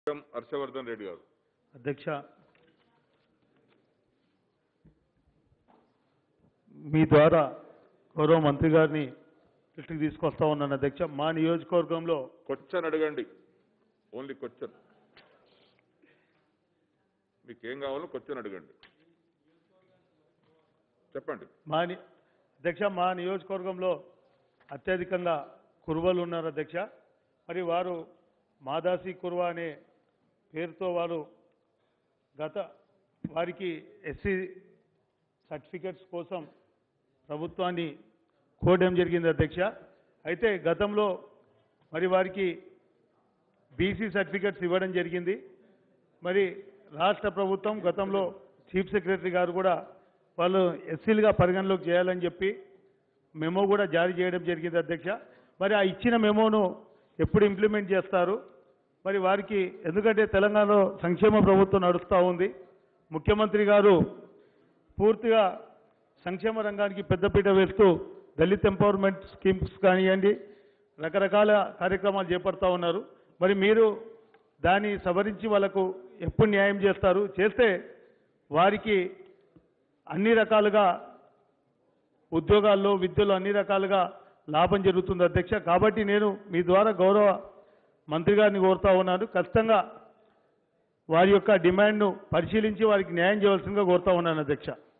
ఎం హర్షవర్ధన్ రెడ్డి గారు అధ్యక్ష మీ ద్వారా గౌరవ మంత్రి గారిని దృష్టికి తీసుకొస్తా ఉన్నాను అధ్యక్ష మా నియోజకవర్గంలో క్వశ్చన్ అడగండి ఓన్లీ క్వశ్చన్ మీకు ఏం కావాలో క్వశ్చన్ అడగండి చెప్పండి మా ని- అధ్యక్ష మా నియోజకవర్గంలో అత్యధికంగా కురువలు ఉన్నారు అధ్యక్ష మరి వారు మాదాసి కురువ అనే పేరుతో వారు గత వారికి ఎస్సీ సర్టిఫికెట్స్ కోసం ప్రభుత్వాన్ని కోరడం జరిగింది అధ్యక్ష అయితే గతంలో మరి వారికి బీసీ సర్టిఫికెట్స్ ఇవ్వడం జరిగింది మరి రాష్ట్ర ప్రభుత్వం గతంలో చీఫ్ సెక్రటరీ గారు కూడా వాళ్ళు ఎస్సీలుగా పరిగణలోకి చేయాలని చెప్పి మెమో కూడా జారీ చేయడం జరిగింది అధ్యక్ష మరి ఆ ఇచ్చిన మెమోను ఎప్పుడు ఇంప్లిమెంట్ చేస్తారు మరి వారికి ఎందుకంటే తెలంగాణలో సంక్షేమ ప్రభుత్వం నడుస్తూ ఉంది ముఖ్యమంత్రి గారు పూర్తిగా సంక్షేమ రంగానికి పెద్దపీట వేస్తూ దళిత్ ఎంపవర్మెంట్ స్కీమ్స్ కానివ్వండి రకరకాల కార్యక్రమాలు చేపడతా ఉన్నారు మరి మీరు దాన్ని సవరించి వాళ్ళకు ఎప్పుడు న్యాయం చేస్తారు చేస్తే వారికి అన్ని రకాలుగా ఉద్యోగాల్లో విద్యలో అన్ని రకాలుగా లాభం జరుగుతుంది అధ్యక్ష కాబట్టి నేను మీ ద్వారా గౌరవ మంత్రి గారిని కోరుతా ఉన్నాను ఖచ్చితంగా వారి యొక్క డిమాండ్ను పరిశీలించి వారికి న్యాయం చేయవలసిందిగా కోరుతా ఉన్నాను అధ్యక్ష